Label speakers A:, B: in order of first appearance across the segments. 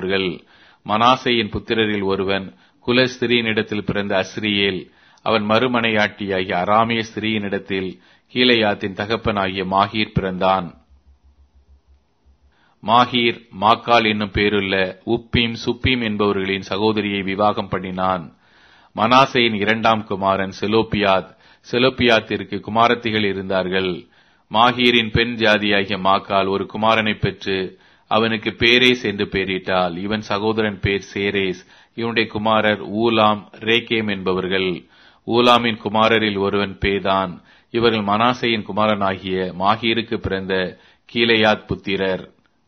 A: என்பவர்கள் மனாசையின் புத்திரரில் ஒருவன் குல ஸ்திரீனிடத்தில் பிறந்த அஸ்ரியேல் அவன் மறுமனையாட்டியாகிய அராமிய ஸ்திரீயினிடத்தில் கீழையாத்தின் தகப்பனாகிய மாகீர் பிறந்தான் மாகீர் மாக்கால் என்னும் பேருள்ள உப்பீம் சுப்பீம் என்பவர்களின் சகோதரியை விவாகம் பண்ணினான் மனாசையின் இரண்டாம் குமாரன் செலோப்பியாத் செலோப்பியாத்திற்கு குமாரத்திகள் இருந்தார்கள் மாகீரின் பெண் ஜாதியாகிய மாக்கால் ஒரு குமாரனை பெற்று அவனுக்கு பேரேஸ் என்று பெயரிட்டால் இவன் சகோதரன் பேர் சேரேஸ் இவனுடைய குமாரர் ஊலாம் ரேகேம் என்பவர்கள் ஊலாமின் குமாரரில் ஒருவன் பேதான் இவர்கள் மனாசையின் குமாரனாகிய மாகீருக்கு பிறந்த கீழையாத் புத்திரர்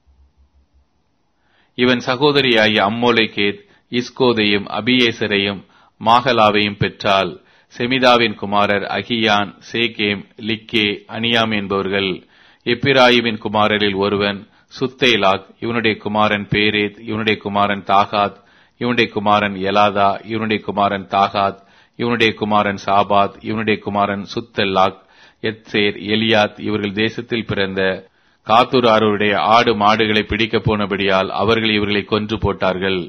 A: இவன் சகோதரியாகிய அம்மோலைகேத் இஸ்கோதையும் அபியேசரையும் மாகலாவையும் பெற்றால் செமிதாவின் குமாரர் அகியான் சேகேம் லிக்கே அனியாம் என்பவர்கள் எப்பிராயிமின் குமாரரில் ஒருவன் சுத்தேலாக் இவனுடைய குமாரன் பேரேத் இவனுடைய குமாரன் தாகாத் இவனுடைய குமாரன் எலாதா இவனுடைய குமாரன் தாகாத் இவனுடைய குமாரன் சாபாத் இவனுடைய குமாரன் சுத்தல்லாக் எத்சேர் எலியாத் இவர்கள் தேசத்தில் பிறந்த காத்தூராருடைய ஆடு மாடுகளை பிடிக்கப் போனபடியால் அவர்கள் இவர்களை கொன்று போட்டார்கள்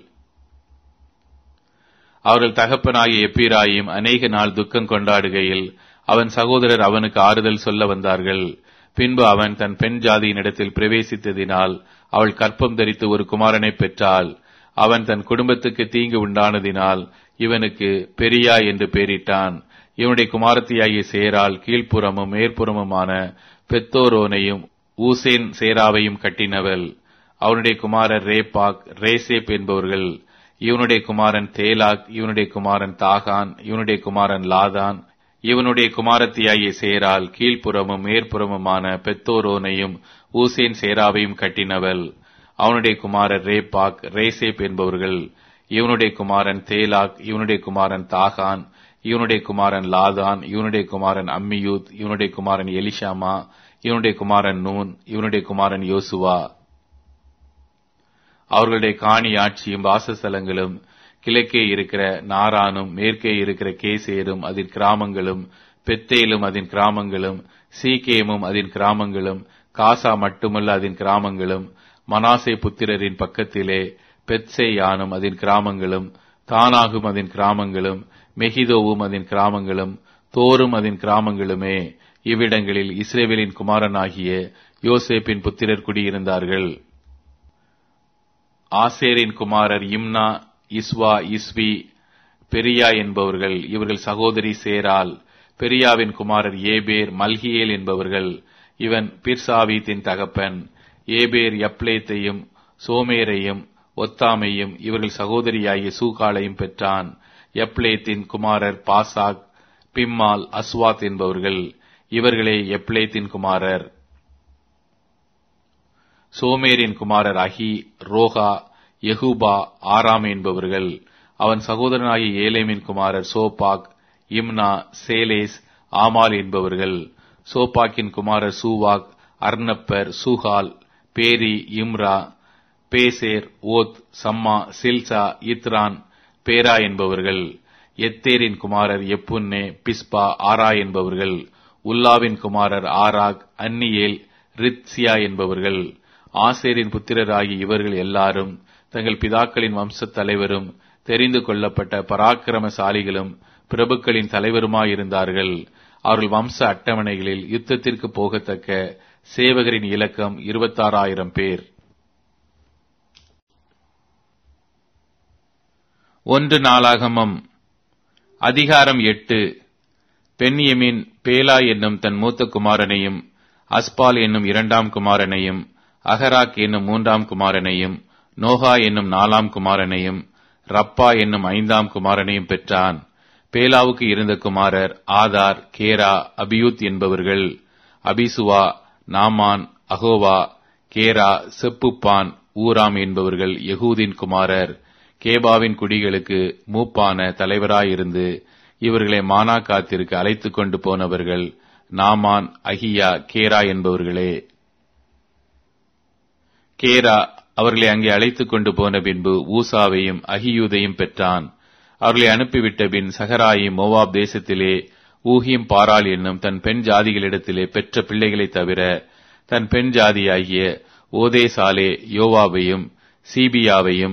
A: அவர்கள் தகப்பனாகிய எப்பிராயும் அநேக நாள் துக்கம் கொண்டாடுகையில் அவன் சகோதரர் அவனுக்கு ஆறுதல் சொல்ல வந்தார்கள் பின்பு அவன் தன் பெண் ஜாதியினிடத்தில் பிரவேசித்ததினால் அவள் கற்பம் தரித்து ஒரு குமாரனை பெற்றாள் அவன் தன் குடும்பத்துக்கு தீங்கு உண்டானதினால் இவனுக்கு பெரியா என்று பெயரிட்டான் இவனுடைய குமாரத்தியாகிய சேரால் கீழ்ப்புறமும் மேற்புறமுமான பெத்தோரோனையும் ஊசேன் சேராவையும் கட்டினவள் அவனுடைய குமாரர் ரேபாக் ரேசேப் என்பவர்கள் இவனுடைய குமாரன் தேலாக் இவனுடைய குமாரன் தாகான் இவனுடைய குமாரன் லாதான் இவனுடைய குமாரத்தியாகிய சேரால் கீழ்ப்புறமும் மேற்புறமுமான பெத்தோரோனையும் ஊசேன் சேராவையும் கட்டினவள் அவனுடைய குமாரர் ரேபாக் ரேசேப் என்பவர்கள் இவனுடைய குமாரன் தேலாக் இவனுடைய குமாரன் தாகான் இவனுடைய குமாரன் லாதான் இவனுடைய குமாரன் அம்மியூத் இவனுடைய குமாரன் எலிஷாமா இவனுடைய குமாரன் நூன் இவனுடைய குமாரன் யோசுவா அவர்களுடைய காணி ஆட்சியும் வாசஸ்தலங்களும் கிழக்கே இருக்கிற நாரானும் மேற்கே இருக்கிற கேசேரும் அதன் கிராமங்களும் பெத்தேலும் அதன் கிராமங்களும் சீகேமும் அதன் கிராமங்களும் காசா மட்டுமல்ல அதன் கிராமங்களும் மனாசே புத்திரரின் பக்கத்திலே பெத்சேயானும் அதன் கிராமங்களும் தானாகும் அதன் கிராமங்களும் மெகிதோவும் அதன் கிராமங்களும் தோரும் அதன் கிராமங்களுமே இவ்விடங்களில் இஸ்ரேவேலின் குமாரனாகிய யோசேப்பின் புத்திரர் குடியிருந்தார்கள் ஆசேரின் குமாரர் இம்னா இஸ்வா இஸ்வி பெரியா என்பவர்கள் இவர்கள் சகோதரி சேரால் பெரியாவின் குமாரர் ஏபேர் மல்கியேல் என்பவர்கள் இவன் பிர்சாவீத்தின் தகப்பன் ஏபேர் யப்லேத்தையும் சோமேரையும் ஒத்தாமையும் இவர்கள் சகோதரியாகிய சூகாலையும் பெற்றான் எப்லேத்தின் குமாரர் பாசாக் பிம்மால் அஸ்வாத் என்பவர்கள் இவர்களே எப்லேத்தின் குமாரர் சோமேரின் குமாரர் அஹி ரோகா யெகூபா ஆராம் என்பவர்கள் அவன் சகோதரனாகிய ஏலேமின் குமாரர் சோபாக் இம்னா சேலேஸ் ஆமால் என்பவர்கள் சோபாக்கின் குமாரர் சூவாக் அர்னப்பர் சூஹால் பேரி இம்ரா பேசேர் ஓத் சம்மா சில்சா இத்ரான் பேரா என்பவர்கள் எத்தேரின் குமாரர் எப்புன்னே பிஸ்பா ஆரா என்பவர்கள் உல்லாவின் குமாரர் ஆராக் அன்னியேல் ரித்சியா என்பவர்கள் ஆசேரின் புத்திரராகி இவர்கள் எல்லாரும் தங்கள் பிதாக்களின் வம்சத் தலைவரும் தெரிந்து கொள்ளப்பட்ட பராக்கிரமசாலிகளும் பிரபுக்களின் தலைவருமாயிருந்தார்கள் அவர்கள் வம்ச அட்டவணைகளில் யுத்தத்திற்கு போகத்தக்க சேவகரின் இலக்கம் இருபத்தாறாயிரம் பேர் ஒன்று நாளாகமம் அதிகாரம் எட்டு பெண்யமின் பேலா என்னும் தன் மூத்த குமாரனையும் அஸ்பால் என்னும் இரண்டாம் குமாரனையும் அகராக் என்னும் மூன்றாம் குமாரனையும் நோகா என்னும் நாலாம் குமாரனையும் ரப்பா என்னும் ஐந்தாம் குமாரனையும் பெற்றான் பேலாவுக்கு இருந்த குமாரர் ஆதார் கேரா அபியூத் என்பவர்கள் அபிசுவா நாமான் அகோவா கேரா செப்புப்பான் ஊராம் என்பவர்கள் யகூதின் குமாரர் கேபாவின் குடிகளுக்கு மூப்பான தலைவராயிருந்து இவர்களை மானாக்காத்திற்கு அழைத்துக் கொண்டு போனவர்கள் நாமான் அகியா கேரா என்பவர்களே கேரா அவர்களை அங்கே அழைத்துக் கொண்டு போன பின்பு ஊசாவையும் அகியூதையும் பெற்றான் அவர்களை அனுப்பிவிட்ட பின் சகராயி மோவாப் தேசத்திலே ஊகியும் பாராள் என்னும் தன் பெண் ஜாதிகளிடத்திலே பெற்ற பிள்ளைகளைத் தவிர தன் பெண் ஜாதியாகிய ஓதேசாலே யோவாவையும் சீபியாவையும்